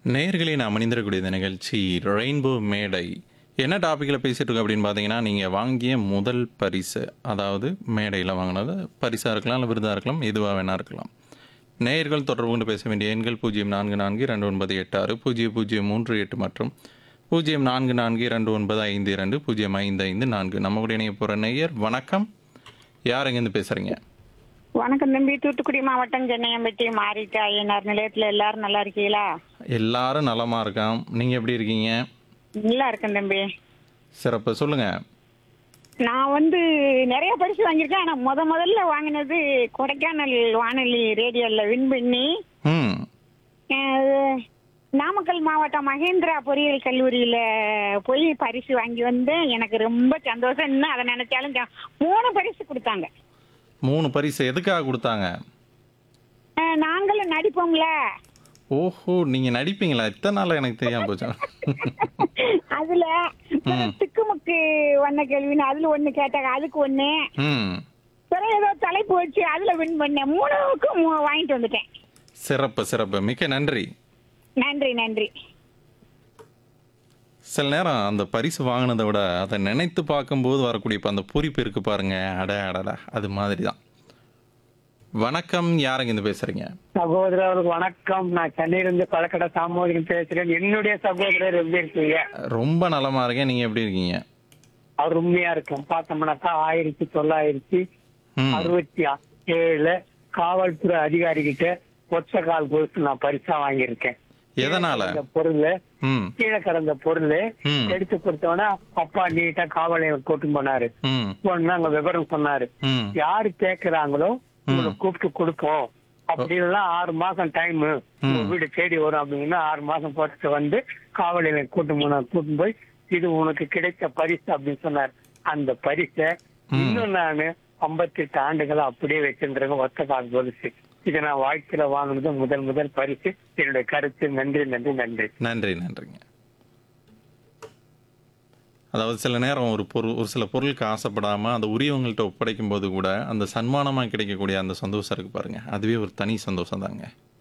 நேயர்களே நான் மனிதரக்கூடிய இந்த நிகழ்ச்சி ரெயின்போ மேடை என்ன டாப்பிக்கில் பேசிகிட்டு இருக்கோம் அப்படின்னு பார்த்தீங்கன்னா நீங்கள் வாங்கிய முதல் பரிசு அதாவது மேடையில் வாங்கினது பரிசாக இருக்கலாம் இல்லை விருதாக இருக்கலாம் எதுவாக வேணா இருக்கலாம் நேயர்கள் தொடர்பு கொண்டு பேச வேண்டிய எண்கள் பூஜ்ஜியம் நான்கு நான்கு ரெண்டு ஒன்பது எட்டு ஆறு பூஜ்ஜியம் பூஜ்ஜியம் மூன்று எட்டு மற்றும் பூஜ்ஜியம் நான்கு நான்கு ரெண்டு ஒன்பது ஐந்து இரண்டு பூஜ்ஜியம் ஐந்து ஐந்து நான்கு நம்ம கூட இணைய போகிற நேயர் வணக்கம் யார் எங்கேருந்து பேசுகிறீங்க வணக்கம் தம்பி தூத்துக்குடி மாவட்டம் சென்னையம்பட்டி மாறிட்டு ஐயனார் நிலையத்துல எல்லாரும் நல்லா இருக்கீங்களா எல்லாரும் நலமாக இருக்கான் நீங்கள் எப்படி இருக்கீங்க நல்லா இருக்கேன் தம்பி சிறப்பு சொல்லுங்கள் நான் வந்து நிறைய பரிசு வாங்கியிருக்கேன் ஆனா முத முதல்ல வாங்கினது கொடைக்கானல் வானொலி ரேடியோல வின் பண்ணி ம் அஹ், நாமக்கல் மாவட்டம் மகேந்திரா பொறியியல் கல்லூரியில போய் பரிசு வாங்கி வந்தேன் எனக்கு ரொம்ப சந்தோஷம் இன்னும் அதை நினைச்சாலும் ச- மூணு பரிசு கொடுத்தாங்க மூணு பரிசு எதுக்காக கொடுத்தாங்க அஹ், நாங்களும் நடிப்போம்ல ஓஹோ நீங்க நடிப்பீங்களா இத்தனை நாள் எனக்கு தெரியாம போச்சு அதுல திக்குமுக்கு வண்ண கேள்வின்னு அதுல ஒண்ணு கேட்டாங்க அதுக்கு ஒண்ணு ம் பிறகு ஏதோ தலைப்பு வச்சு அதுல வின் பண்ணேன் மூணுக்கும் மூ- வாங்கிட்டு வந்துட்டேன் சிறப்பு சிறப்பு மிக்க நன்றி நன்றி நன்றி சில நேரம் அந்த பரிசு வாங்கினதை விட அதை நினைத்து பார்க்கும்போது வரக்கூடிய இப்ப அந்த பூரிப்பு இருக்கு பாருங்க அட அடடா அது மாதிரி தான் வணக்கம் யாருங்க இருந்து பேசுறீங்க சகோதரர்களுக்கு வணக்கம் நான் சென்னையிலிருந்து பழக்கடை சாமோதிரம் பேசுறேன் என்னுடைய சகோதரர் எப்படி இருக்கீங்க ரொம்ப நலமா இருக்கேன் நீங்க எப்படி இருக்கீங்க அவர் உண்மையா இருக்கும் பார்த்தோம்னாக்கா ஆயிரத்தி தொள்ளாயிரத்தி ம் அறுபத்தி ஏழுல காவல்துறை அதிகாரி கிட்ட ஒற்ற கால் கொடுத்து நான் பரிசா வாங்கியிருக்கேன் எதனால இந்த பொருள் ம் கீழே கிடந்த பொருள் ம். எடுத்து கொடுத்தோன்னா அப்பா நீட்டா காவலை கூட்டு போனாரு ம் போனா அங்க விவரம் சொன்னாரு ம் யாரு கேக்குறாங்களோ உங்களை கூப்பிட்டு கொடுப்போம் அப்படின்லாம் ஆறு மாசம் டைம் உங்க வீடு தேடி வரும் அப்படின்னா ஆறு மாசம் பொறுத்து வந்து காவலில கூட்டு போன கூட்டு போய் இது உனக்கு கிடைத்த பரிசு அப்படின்னு சொன்னார் அந்த பரிசை இன்னும் நானு ஐம்பத்தி எட்டு ஆண்டுகளா அப்படியே வச்சிருந்திருக்கேன் ஒத்த கால் பரிசு இதை நான் வாழ்க்கையில வாங்கினது முதல் முதல் பரிசு என்னுடைய கருத்து நன்றி நன்றி நன்றி நன்றி நன்றிங்க அதாவது சில நேரம் ஒரு பொருள் ஒரு சில பொருளுக்கு ஆசைப்படாமல் அந்த உரியவங்கள்ட்ட ஒப்படைக்கும் போது கூட அந்த சன்மானமாக கிடைக்கக்கூடிய அந்த சந்தோஷம் இருக்கு பாருங்க அதுவே ஒரு தனி சந்தோஷம் தாங்க